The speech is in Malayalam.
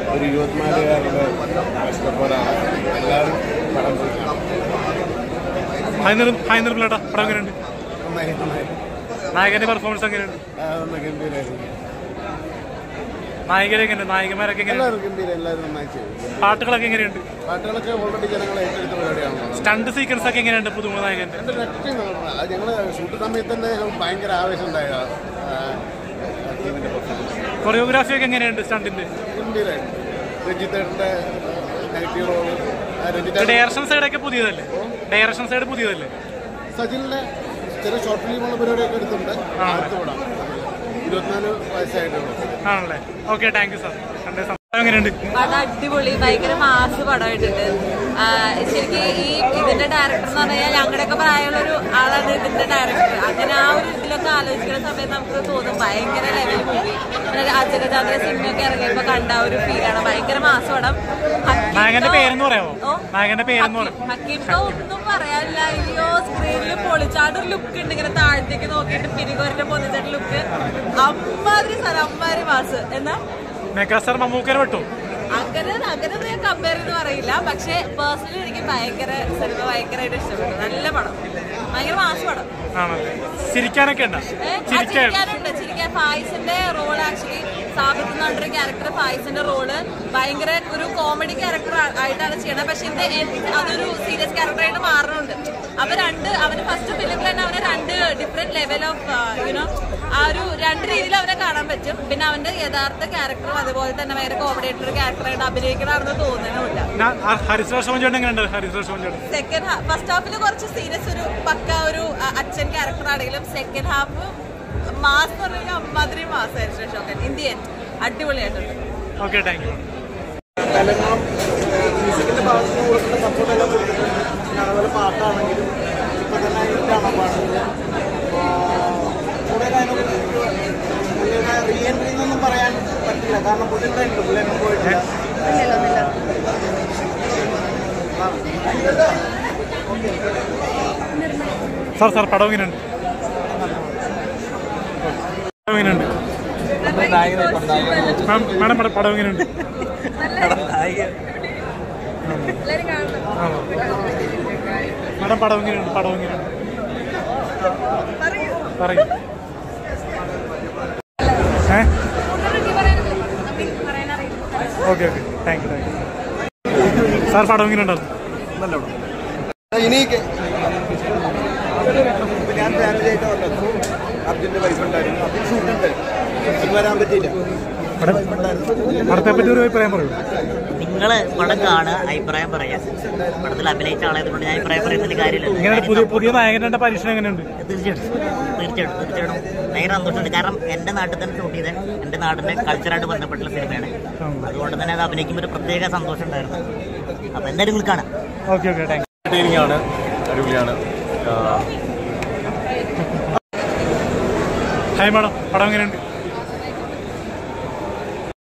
ഒരു ഇരുപത്തിനാലുകാരുടെ കഷ്ടപ്പാടാണ് എല്ലാവരും പടം പോയി കാണും. ഹായ് നിർ ഹായ് നിർമ്മലേട്ടാ പടം എങ്ങനെയുണ്ട് നന്നായി നന്നായി നായകന്റെ പെർഫോമൻസ് എങ്ങനെയുണ്ട് ആ, ഒന്ന് ഗംഭീരമായിരുന്നു നായികരെ എങ്ങനെയുണ്ട് നായികമാരൊക്കെ എങ്ങനെയുണ്ട് എല്ലാവരും ഗംഭീരം എല്ലാവരും നന്നായി ചെയ്തു പാട്ടുകളൊക്കെ എങ്ങനെയുണ്ട് പാട്ടുകളൊക്കെ ഓൾറെഡി ജനങ്ങളെ ഏറ്റെടുത്ത പരിപാടിയാണല്ലോ സ്റ്റണ്ട് സീക്വൻസ് ഒക്കെ എങ്ങനെയുണ്ട് പുതുമുഖ നായകന്റെ എൻ്റെ ആക്ടിങ് അത് ഞങ്ങൾ ഷൂട്ട് സമയത്ത് തന്നെ ഞങ്ങൾക്ക് ഭയങ്കര ആവേശം ഉണ്ടായ ടീമിൻ്റെ പെർഫോമൻസ് കൊറിയോഗ്രാഫി ഒക്കെ എങ്ങനെയുണ്ട് സ്റ്റണ്ടിന്റെ ഗംഭീരമായിട്ട് രഞ്ജിത്തേട്ടൻ്റെ നെഗറ്റീവ് റോള് രഞ്ജിത്തേട്ടൻ ഡയറക്ഷൻ സൈഡൊക്കെ പുതിയതല്ലേ ഡയറക്ഷൻ സൈഡ് പുതിയതല്ലേ സജിലിൻ്റെ ചെറിയ ഷോർട്ട് ഫിലിമുള്ള പരിപാടിയൊക്കെ എടുത്തിട്ടുണ്ട് അടുത്ത പടം ഇരുപത്തിനാല് വയസ്സായിട്ടുള്ളൂ ആണല്ലേ ഓക്കെ താങ്ക് യു സാർ കണ്ടേ സം- എങ്ങനെയുണ്ട് പടം അടിപൊളി ഭയങ്കര മാസ് പടമായിട്ടുണ്ട് ആ, ശരിക്കും ഈ ഇതിന്റെ ഡയറക്ടർ എന്ന് പറഞ്ഞാൽ ഞങ്ങളുടെയൊക്കെ പ്രായമുള്ള ഒരു ആളാണ് ഇതിന്റെ ഡയറക്ടർ അങ്ങനെ ആ ഒരു ഇതിലൊക്കെ ആലോചിക്കുന്ന സമയത്ത് നമുക്ക് തോന്നും ഭയങ്കര ലെവൽ മൂവി അജഗജാത്ര സിനിമയൊക്കെ ഇറങ്ങിയപ്പോ കണ്ട ആ ഒരു ഫീലാണ് ഭയങ്കര മാസ് പടം ഹക്കീം നായകന്റെ ഖാൻ- പേരെന്ന് പറയാമോ ഓ? നായകന്റെ പേരെന്ന് പറയാം ഹക്കീം- ഹക്കീം ഖാൻ ഒന്നും പറയാനില്ല അയ്യോ സ്ക്രീനിൽ പൊളിച്ചാട്ടൊരു ലുക്ക് ഉണ്ട് ഇങ്ങനെ താഴത്തേക്ക് നോക്കിയിട്ട് പിരികോരിന്റെ പൊന്നിച്ചിട്ട് ലുക്ക് അമ്മാതിരി സ്ഥലം അമ്മാതിരി മാസ് എന്നാ മെഗാസ്റ്റാർ മമ്മൂക്കനെ വിട്ടു അങ്ങനെ അങ്ങനെ ഞാൻ കമ്പയർ ചെയ്ത് പറയില്ല പക്ഷെ പേഴ്സണലി എനിക്ക് ഭയങ്കര സിനിമ ഭയങ്കരമായിട്ട് ഇഷ്ടപ്പെട്ടു നല്ല പടം ഭയങ്കര മാസ് പടം ആണല്ലേ ചിരിക്കാനൊക്കെ ഉണ്ടോ ഏ, ആ ചിരിക്കാൻ ചിരിക്കാനുണ്ട് ചിരിക്കാൻ ഫായിസിന്റെ റോൾ ആക്ച്വലി സാബിത്ത് എന്ന് പറഞ്ഞൊരു ക്യാരക്ടർ ഫായിസിന്റെ റോള് ഭയങ്കര ഒരു കോമഡി ക്യാരക്ടർ ആയിട്ടാണ് ചെയ്യണത് പക്ഷെ ഇതിന്റെ end അതൊരു സീരിയസ് ക്യാരക്ടറായിട്ട് മാറുന്നുണ്ട് അപ്പൊ രണ്ട് അവന് ഫസ്റ്റ് ഫിലിമിൽ തന്നെ അവന് രണ്ട് ഡിഫറെന്റ് ലെവൽ ഓഫ് യുനോ ആ ഒരു രണ്ട് രീതിയിൽ അവനെ കാണാൻ പറ്റും പിന്നെ അവന്റെ യഥാർത്ഥ ക്യാരക്ടറും അതുപോലെ തന്നെ ഭയങ്കര കോമഡി ആയിട്ടുള്ള ക്യാരക്ടറായിട്ട് അഭിനയിക്കണമെന്ന് തോന്നുന്നുമില്ല ഹരിശ്രാഷ് ചേട്ടൻ എങ്ങനെയുണ്ട് ഹരിശ്രാഷ് ചേട്ടൻ സെക്കൻഡ് ഹാഫ് ഫസ്റ്റ് ഹാഫിൽ കുറച്ച് സീരിയസ് ഒരു പക്ക ഒരു അ- അച്ഛൻ ക്യാരക്ടർ ആണെങ്കിലും സെക്കൻഡ് ഹാഫ് മാസ് എന്ന് പറഞ്ഞാൽ അമ്മാതിരി മാസമായിരുന്നു ഷോക്കൻ ഇന്ത്യൻ അടിപൊളിയായിട്ടുണ്ട് ഓക്കെ താങ്ക് യു കലങ്ങളും മ്യൂസിക്കിൻ്റെ ഭാഗത്ത് നിന്ന് കൊടുക്കുന്ന സപ്പോർട്ടെല്ലാം കൊടുത്തിട്ടുണ്ട് പിന്നെ അതുപോലെ പാട്ടാണെങ്കിലും ഇപ്പം തന്നെ ഹിറ്റാണ് പാടുന്നത് കൂടുതൽ അതിനൊക്കെ പുള്ളിയുടെ റീ എൻട്രി എന്നൊന്നും പറയാൻ പറ്റില്ല കാരണം പുള്ളിയുടെ ഉണ്ട് പുള്ളിയൊന്നും പോയിട്ടില്ല സാർ സാർ പടം എങ്ങനെയുണ്ട് പടം എങ്ങനെയുണ്ട് മാം മാഡം പടം പടം എങ്ങനെയുണ്ട് ആണോ മാഡം പടം എങ്ങനെയുണ്ട് പടം എങ്ങനെയുണ്ട് പറയൂ ഏ okay okay thank you thank you sir പടം എങ്ങനെയുണ്ടായിരുന്നു ഇനി ഞാൻ ഫാമിലിയായിട്ട് വന്നത് അർജുൻ്റെ വൈഫ് ഉണ്ടായിരുന്നു അതിന് ഷൂട്ടുണ്ട് ഷൂട്ടിന് വരാൻ പറ്റിയില്ല പടത്തെ പറ്റി ഒരു അഭിപ്രായം പറയൂ നിങ്ങൾ പടം കാണുക അഭിപ്രായം പറയാം പടത്തിൽ അഭിനയിച്ച ആളായതുകൊണ്ട് ഞാൻ അഭിപ്രായം പറയുന്നതിൽ കാര്യമില്ല ഇങ്ങനെ പുതിയ പുതിയ നായകന്റെ പരീക്ഷണം എങ്ങനെയുണ്ട് തീർച്ചയായിട്ടും തീർച്ചയായിട്ടും തീർച്ചയായിട്ടും ഭയങ്കര സന്തോഷമുണ്ട് കാരണം എൻ്റെ നാട്ടിൽ തന്നെ ഷൂട്ട് ചെയ്ത എൻ്റെ നാടിൻ്റെ കൾച്ചറായിട്ട് ബന്ധപ്പെട്ടുള്ള സിനിമയാണ് അതുകൊണ്ട് തന്നെ അത് അഭിനയിക്കുമ്പോൾ ഒരു പ്രത്യേക സന്തോഷം ഉണ്ടായിരുന്നു അപ്പോൾ എന്തായാലും നിങ്ങൾ കാണാം ഓക്കെ ഓക്കെ താങ്ക് എന്റർടൈനിങ് ആണ് അടിപൊളിയാണ് ഹായ് മാഡം പടം എങ്ങനെയുണ്ട്